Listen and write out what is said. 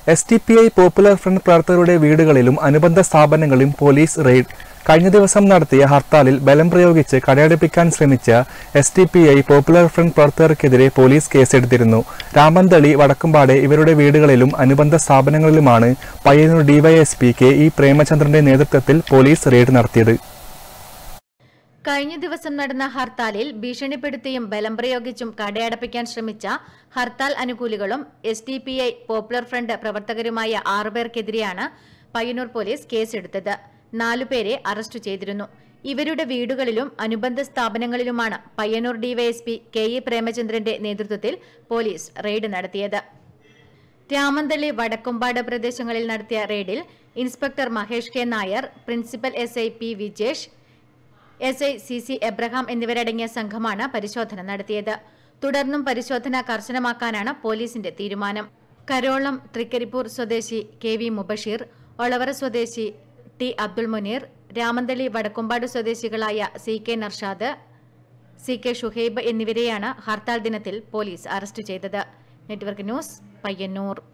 S D P I Popular Front പ്രവർത്തകരുടെ വീടുകളിലും അനുബന്ധ സ്ഥാപനങ്ങളിലും പോലീസ് റെയ്ഡ് കഴിഞ്ഞ ദിവസം നടത്തിയ ഹർത്താലിൽ ബലം പ്രയോഗിച്ച് കടയടപ്പിക്കാൻ ശ്രമിച്ച S D P I Popular Front പ്രവർത്തകർക്കെതിരെ പോലീസ് കേസെടുത്തിരുന്നു രാമന്തളി വടക്കുംപാടെ ഇവരുടെ വീടുകളിലും അനുബന്ധ സ്ഥാപനങ്ങളിലുമാണ് പയ്യന്നൂർ ഡിവൈഎസ്പി കെ ഇ പ്രേമചന്ദ്രന്റെ നേതൃത്വത്തിൽ പോലീസ് റെയ്ഡ് നടത്തിയത് കഴിഞ്ഞ ദിവസം നടന്ന ഹർത്താലിൽ ഭീഷണിപ്പെടുത്തിയും ബലം പ്രയോഗിച്ചും കടയടപ്പിക്കാൻ ശ്രമിച്ച ഹർത്താൽ അനുകൂലികളും S D P I Popular Front പ്രവർത്തകരുമായ ആറുപേർക്കെതിരെയാണ് പയ്യന്നൂർ പോലീസ് കേസെടുത്തത് നാലുപേരെ അറസ്റ്റ് ചെയ്തിരുന്നു ഇവരുടെ വീടുകളിലും അനുബന്ധ സ്ഥാപനങ്ങളിലുമാണ് പയ്യന്നൂർ ഡിവൈഎസ്പി കെ ഇ പ്രേമചന്ദ്രന്റെ നേതൃത്വത്തിൽ പോലീസ് റെയ്ഡ് നടത്തിയത് രാമന്തളി വടക്കുംപാട് പ്രദേശങ്ങളിൽ നടത്തിയ റെയ്ഡിൽ inspector Mahesh K Nair principal S I P Vijesh S I C C Abraham എന്നിവരടങ്ങിയ സംഘമാണ് പരിശോധന നടത്തിയത് തുടർന്നും പരിശോധന കർശനമാക്കാനാണ് പോലീസിന്റെ തീരുമാനം കരോളം തൃക്കരിപ്പൂർ സ്വദേശി കെ വി മുബഷീർ ഒളവറ സ്വദേശി ടി അബ്ദുൾ മുനീർ രാമന്തളി വടക്കുംപാട് സ്വദേശികളായ C K Narshad C K Shuhaib എന്നിവരെയാണ് ഹർത്താൽ ദിനത്തിൽ പോലീസ് അറസ്റ്റ് ചെയ്തത് നെറ്റ്വർക്ക് ന്യൂസ് പയ്യന്നൂർ